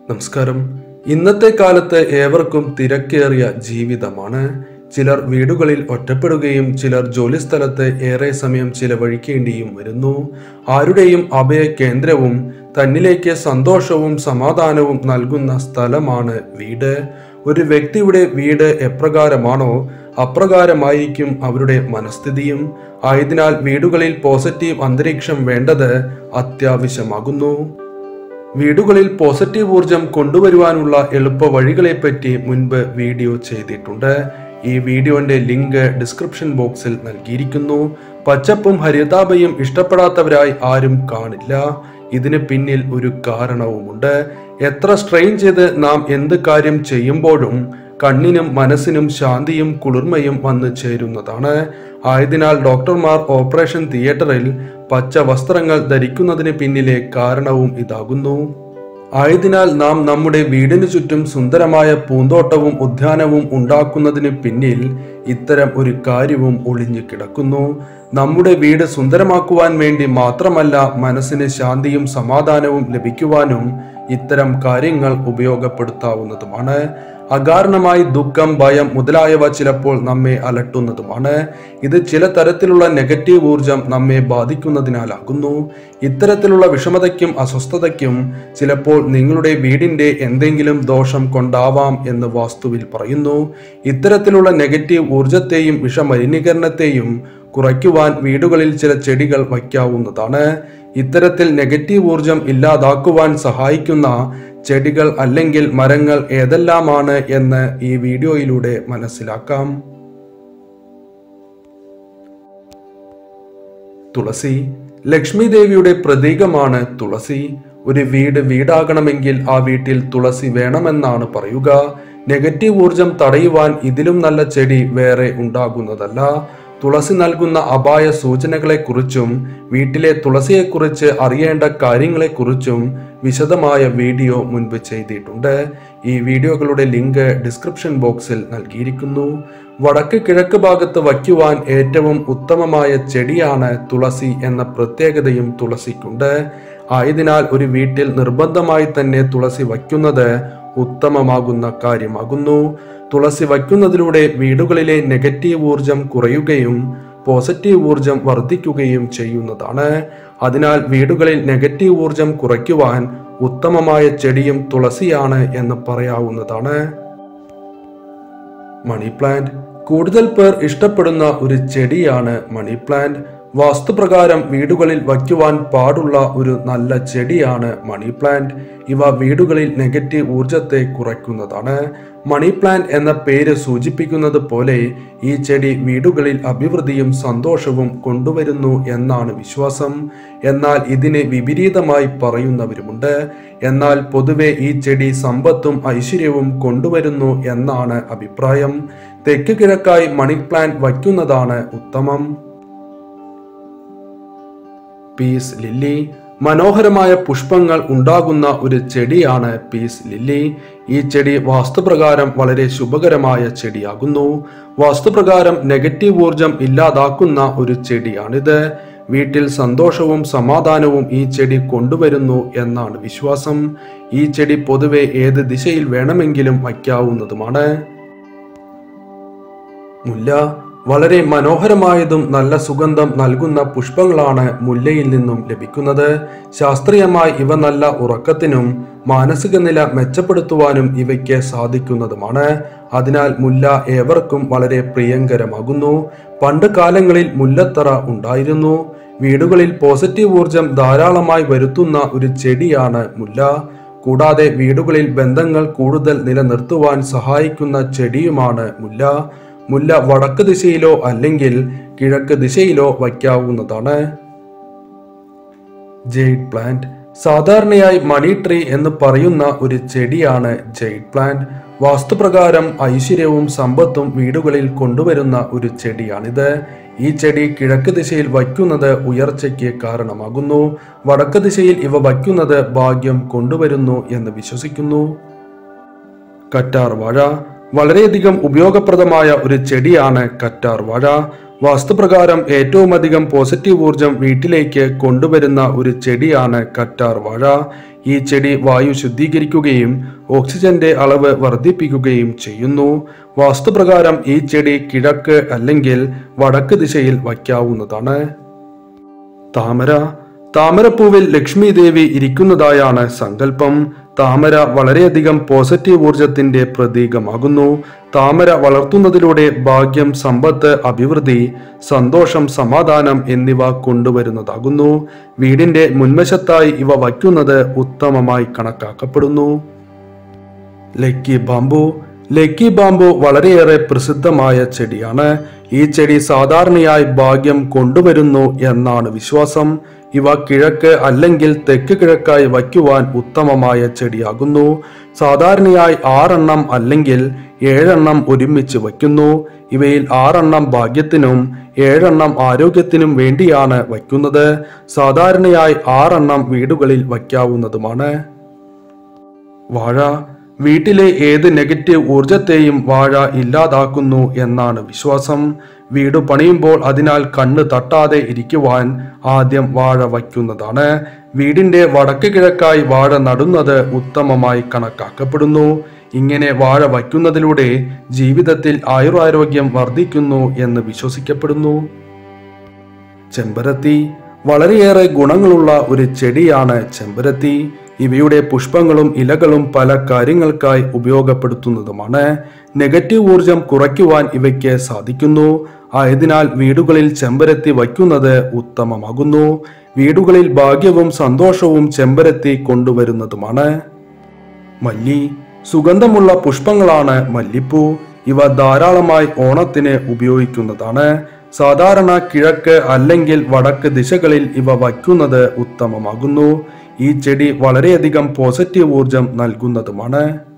നമസ്കാരം ഇന്നത്തെ കാലത്ത് ഏവർക്കും തിരക്കേറിയ ജീവിതമാണ് ചിലർ വീടുകളിൽ ഒറ്റപ്പെടുകയും ചിലർ ജോലിസ്ഥലത്ത് ഏറെ സമയം ചിലവഴിക്കേണ്ടിയും വരുന്നു ആരുടെയും അഭയ കേന്ദ്രവും തന്നിലേക്ക് സന്തോഷവും സമാധാനവും നൽകുന്ന സ്ഥലമാണ് വീട് ഒരു വ്യക്തിയുടെ വീട് എപ്രകാരമാണോ അപ്രകാരമായിരിക്കും അവരുടെ മനസ്ഥിതിയും ആയതിനാൽ വീടുകളിൽ പോസിറ്റീവ് അന്തരീക്ഷം വേണ്ടത് അത്യാവശ്യമാകുന്നു വീടുകളിൽ പോസിറ്റീവ് ഊർജം കൊണ്ടുവരുവാനുള്ള എളുപ്പ വഴികളെപ്പറ്റി മുൻപ് വീഡിയോ ചെയ്തിട്ടുണ്ട് ഈ വീഡിയോന്റെ ലിങ്ക് ഡിസ്ക്രിപ്ഷൻ ബോക്സിൽ നൽകിയിരിക്കുന്നു പച്ചപ്പും ഹരിതാപയും ഇഷ്ടപ്പെടാത്തവരായി ആരും കാണില്ല ഇതിന് പിന്നിൽ ഒരു കാരണവുമുണ്ട് എത്ര സ്ട്രെയിൻ ചെയ്ത് നാം എന്ത് കാര്യം ചെയ്യുമ്പോഴും കണ്ണിനും മനസ്സിനും ശാന്തിയും കുളിർമയും വന്നു ചേരുന്നതാണ് ആയതിനാൽ ഡോക്ടർമാർ ഓപ്പറേഷൻ തിയേറ്ററിൽ പച്ച വസ്ത്രങ്ങൾ ധരിക്കുന്നതിന് പിന്നിലെ കാരണവും ഇതാകുന്നു ആയതിനാൽ നാം നമ്മുടെ വീടിനു ചുറ്റും സുന്ദരമായ പൂന്തോട്ടവും ഉദ്യാനവും ഉണ്ടാക്കുന്നതിന് പിന്നിൽ ഇത്തരം ഒരു കാര്യവും ഒളിഞ്ഞു കിടക്കുന്നു നമ്മുടെ വീട് സുന്ദരമാക്കുവാൻ വേണ്ടി മാത്രമല്ല മനസ്സിന് ശാന്തിയും സമാധാനവും ലഭിക്കുവാനും ഇത്തരം കാര്യങ്ങൾ ഉപയോഗപ്പെടുത്താവുന്നതുമാണ് അകാരണമായി ദുഃഖം ഭയം മുതലായവ ചിലപ്പോൾ നമ്മെ അലട്ടുന്നതുമാണ് ഇത് ചില തരത്തിലുള്ള നെഗറ്റീവ് ഊർജം നമ്മെ ബാധിക്കുന്നതിനാലാകുന്നു ഇത്തരത്തിലുള്ള വിഷമതയ്ക്കും അസ്വസ്ഥതയ്ക്കും ചിലപ്പോൾ നിങ്ങളുടെ വീടിന്റെ എന്തെങ്കിലും ദോഷം കൊണ്ടാവാം എന്ന് വാസ്തുവിൽ പറയുന്നു ഇത്തരത്തിലുള്ള നെഗറ്റീവ് ഊർജത്തെയും വിഷമലിനീകരണത്തെയും കുറയ്ക്കുവാൻ വീടുകളിൽ ചില ചെടികൾ വയ്ക്കാവുന്നതാണ് ഇത്തരത്തിൽ നെഗറ്റീവ് ഊർജം ഇല്ലാതാക്കുവാൻ സഹായിക്കുന്ന ചെടികൾ അല്ലെങ്കിൽ മരങ്ങൾ ഏതെല്ലാമാണ് എന്ന് ഈ വീഡിയോയിലൂടെ മനസ്സിലാക്കാം തുളസി ലക്ഷ്മി ദേവിയുടെ പ്രതീകമാണ് തുളസി ഒരു വീട് വീടാകണമെങ്കിൽ ആ വീട്ടിൽ തുളസി വേണമെന്നാണ് പറയുക നെഗറ്റീവ് ഊർജം തടയുവാൻ ഇതിലും നല്ല ചെടി വേറെ ഉണ്ടാകുന്നതല്ല തുളസി നൽകുന്ന അപായ സൂചനകളെക്കുറിച്ചും വീട്ടിലെ തുളസിയെക്കുറിച്ച് അറിയേണ്ട കാര്യങ്ങളെക്കുറിച്ചും വിശദമായ വീഡിയോ മുൻപ് ചെയ്തിട്ടുണ്ട് ഈ വീഡിയോകളുടെ ലിങ്ക് ഡിസ്ക്രിപ്ഷൻ ബോക്സിൽ നൽകിയിരിക്കുന്നു വടക്ക് കിഴക്ക് ഭാഗത്ത് വയ്ക്കുവാൻ ഏറ്റവും ഉത്തമമായ ചെടിയാണ് തുളസി എന്ന പ്രത്യേകതയും തുളസിക്കുണ്ട് ആയതിനാൽ ഒരു വീട്ടിൽ നിർബന്ധമായി തന്നെ തുളസി വയ്ക്കുന്നത് ഉത്തമമാകുന്ന കാര്യമാകുന്നു തുളസി വയ്ക്കുന്നതിലൂടെ വീടുകളിലെ നെഗറ്റീവ് ഊർജം കുറയുകയും പോസിറ്റീവ് ഊർജം വർദ്ധിക്കുകയും ചെയ്യുന്നതാണ് അതിനാൽ വീടുകളിൽ നെഗറ്റീവ് ഊർജം കുറയ്ക്കുവാൻ ഉത്തമമായ ചെടിയും തുളസിയാണ് എന്ന് പറയാവുന്നതാണ് മണി പ്ലാന്റ് കൂടുതൽ പേർ ഇഷ്ടപ്പെടുന്ന ഒരു ചെടിയാണ് മണി പ്ലാന്റ് വാസ്തുപ്രകാരം വീടുകളിൽ വയ്ക്കുവാൻ പാടുള്ള ഒരു നല്ല ചെടിയാണ് മണി പ്ലാന്റ് ഇവ വീടുകളിൽ നെഗറ്റീവ് ഊർജത്തെ കുറയ്ക്കുന്നതാണ് മണി പ്ലാന്റ് എന്ന പേര് സൂചിപ്പിക്കുന്നത് പോലെ ഈ ചെടി വീടുകളിൽ അഭിവൃദ്ധിയും സന്തോഷവും കൊണ്ടുവരുന്നു എന്നാണ് വിശ്വാസം എന്നാൽ ഇതിന് വിപരീതമായി പറയുന്നവരുമുണ്ട് എന്നാൽ പൊതുവെ ഈ ചെടി സമ്പത്തും ഐശ്വര്യവും കൊണ്ടുവരുന്നു എന്നാണ് അഭിപ്രായം തെക്ക് കിഴക്കായി മണി പ്ലാന്റ് വയ്ക്കുന്നതാണ് ഉത്തമം പീസ് ലില്ലി മനോഹരമായ പുഷ്പങ്ങൾ ഉണ്ടാകുന്ന ഒരു ചെടിയാണ് പീസ് ലില്ലി ഈ ചെടി വാസ്തുപ്രകാരം വളരെ ശുഭകരമായ ചെടിയാകുന്നു വാസ്തുപ്രകാരം നെഗറ്റീവ് ഊർജം ഇല്ലാതാക്കുന്ന ഒരു ചെടിയാണിത് വീട്ടിൽ സന്തോഷവും സമാധാനവും ഈ ചെടി കൊണ്ടുവരുന്നു എന്നാണ് വിശ്വാസം ഈ ചെടി പൊതുവെ ഏത് ദിശയിൽ വേണമെങ്കിലും വയ്ക്കാവുന്നതുമാണ് മുല്ല വളരെ മനോഹരമായതും നല്ല സുഗന്ധം നൽകുന്ന പുഷ്പങ്ങളാണ് മുല്ലയിൽ നിന്നും ലഭിക്കുന്നത് ശാസ്ത്രീയമായി ഇവ നല്ല ഉറക്കത്തിനും മാനസിക നില മെച്ചപ്പെടുത്തുവാനും ഇവയ്ക്ക് സാധിക്കുന്നതുമാണ് അതിനാൽ മുല്ല ഏവർക്കും വളരെ പ്രിയങ്കരമാകുന്നു പണ്ട് കാലങ്ങളിൽ മുല്ലത്തറ ഉണ്ടായിരുന്നു വീടുകളിൽ പോസിറ്റീവ് ഊർജം ധാരാളമായി വരുത്തുന്ന ഒരു ചെടിയാണ് മുല്ല കൂടാതെ വീടുകളിൽ ബന്ധങ്ങൾ കൂടുതൽ നിലനിർത്തുവാൻ സഹായിക്കുന്ന ചെടിയുമാണ് മുല്ല മുല്ല വടക്ക് ദിശയിലോ അല്ലെങ്കിൽ കിഴക്ക് ദിശയിലോ വയ്ക്കാവുന്നതാണ് ജെയ്ഡ് പ്ലാന്റ് സാധാരണയായി മണി ട്രീ എന്ന് പറയുന്ന ഒരു ചെടിയാണ് ജെയ്ഡ് പ്ലാന്റ് വാസ്തുപ്രകാരം ഐശ്വര്യവും സമ്പത്തും വീടുകളിൽ കൊണ്ടുവരുന്ന ഒരു ചെടിയാണിത് ഈ ചെടി കിഴക്ക് ദിശയിൽ വയ്ക്കുന്നത് ഉയർച്ചയ്ക്ക് കാരണമാകുന്നു വടക്ക് ദിശയിൽ ഇവ വയ്ക്കുന്നത് ഭാഗ്യം കൊണ്ടുവരുന്നു എന്ന് വിശ്വസിക്കുന്നു കറ്റാർ വാഴ വളരെയധികം ഉപയോഗപ്രദമായ ഒരു ചെടിയാണ് കറ്റാർ വാഴ വാസ്തുപ്രകാരം ഏറ്റവും അധികം പോസിറ്റീവ് ഊർജം വീട്ടിലേക്ക് കൊണ്ടുവരുന്ന ഒരു ചെടിയാണ് കറ്റാർ വാഴ ഈ ചെടി വായു ശുദ്ധീകരിക്കുകയും ഓക്സിജന്റെ അളവ് വർദ്ധിപ്പിക്കുകയും ചെയ്യുന്നു വാസ്തുപ്രകാരം ഈ ചെടി കിഴക്ക് അല്ലെങ്കിൽ വടക്ക് ദിശയിൽ വയ്ക്കാവുന്നതാണ് താമര താമരപ്പൂവിൽ ലക്ഷ്മി ദേവി ഇരിക്കുന്നതായാണ് സങ്കല്പം താമര വളരെയധികം പോസിറ്റീവ് ഊർജത്തിന്റെ പ്രതീകമാകുന്നു താമര വളർത്തുന്നതിലൂടെ ഭാഗ്യം സമ്പത്ത് അഭിവൃദ്ധി സന്തോഷം സമാധാനം എന്നിവ കൊണ്ടുവരുന്നതാകുന്നു വീടിന്റെ മുൻവശത്തായി ഇവ വയ്ക്കുന്നത് ഉത്തമമായി കണക്കാക്കപ്പെടുന്നു ലക്കി ബാംബു ലക്കി ബാംബു വളരെയേറെ പ്രസിദ്ധമായ ചെടിയാണ് ഈ ചെടി സാധാരണയായി ഭാഗ്യം കൊണ്ടുവരുന്നു എന്നാണ് വിശ്വാസം ഇവ കിഴക്ക് അല്ലെങ്കിൽ തെക്ക് കിഴക്കായി വയ്ക്കുവാൻ ഉത്തമമായ ചെടിയാകുന്നു സാധാരണയായി ആറെണ്ണം അല്ലെങ്കിൽ ഏഴെണ്ണം ഒരുമിച്ച് വയ്ക്കുന്നു ഇവയിൽ ആറെണ്ണം ഭാഗ്യത്തിനും ഏഴെണ്ണം ആരോഗ്യത്തിനും വേണ്ടിയാണ് വയ്ക്കുന്നത് സാധാരണയായി ആറെണ്ണം വീടുകളിൽ വയ്ക്കാവുന്നതുമാണ് വാഴ വീട്ടിലെ ഏത് നെഗറ്റീവ് ഊർജത്തെയും വാഴ ഇല്ലാതാക്കുന്നു എന്നാണ് വിശ്വാസം വീട് പണിയുമ്പോൾ അതിനാൽ കണ്ണ് തട്ടാതെ ഇരിക്കുവാൻ ആദ്യം വാഴ വയ്ക്കുന്നതാണ് വീടിന്റെ വടക്ക് കിഴക്കായി വാഴ നടുന്നത് ഉത്തമമായി കണക്കാക്കപ്പെടുന്നു ഇങ്ങനെ വാഴ വയ്ക്കുന്നതിലൂടെ ജീവിതത്തിൽ ആയുരാരോഗ്യം വർദ്ധിക്കുന്നു എന്ന് വിശ്വസിക്കപ്പെടുന്നു ചെമ്പരത്തി വളരെയേറെ ഗുണങ്ങളുള്ള ഒരു ചെടിയാണ് ചെമ്പരത്തി ഇവയുടെ പുഷ്പങ്ങളും ഇലകളും പല കാര്യങ്ങൾക്കായി ഉപയോഗപ്പെടുത്തുന്നതുമാണ് നെഗറ്റീവ് ഊർജം കുറയ്ക്കുവാൻ ഇവയ്ക്ക് സാധിക്കുന്നു ആയതിനാൽ വീടുകളിൽ ചെമ്പരത്തി വയ്ക്കുന്നത് ഉത്തമമാകുന്നു വീടുകളിൽ ഭാഗ്യവും സന്തോഷവും ചെമ്പരത്തി കൊണ്ടുവരുന്നതുമാണ് മല്ലി സുഗന്ധമുള്ള പുഷ്പങ്ങളാണ് മല്ലിപ്പൂ ഇവ ധാരാളമായി ഓണത്തിന് ഉപയോഗിക്കുന്നതാണ് സാധാരണ കിഴക്ക് അല്ലെങ്കിൽ വടക്ക് ദിശകളിൽ ഇവ വയ്ക്കുന്നത് ഉത്തമമാകുന്നു ഈ ചെടി വളരെയധികം പോസിറ്റീവ് ഊർജം നൽകുന്നതുമാണ്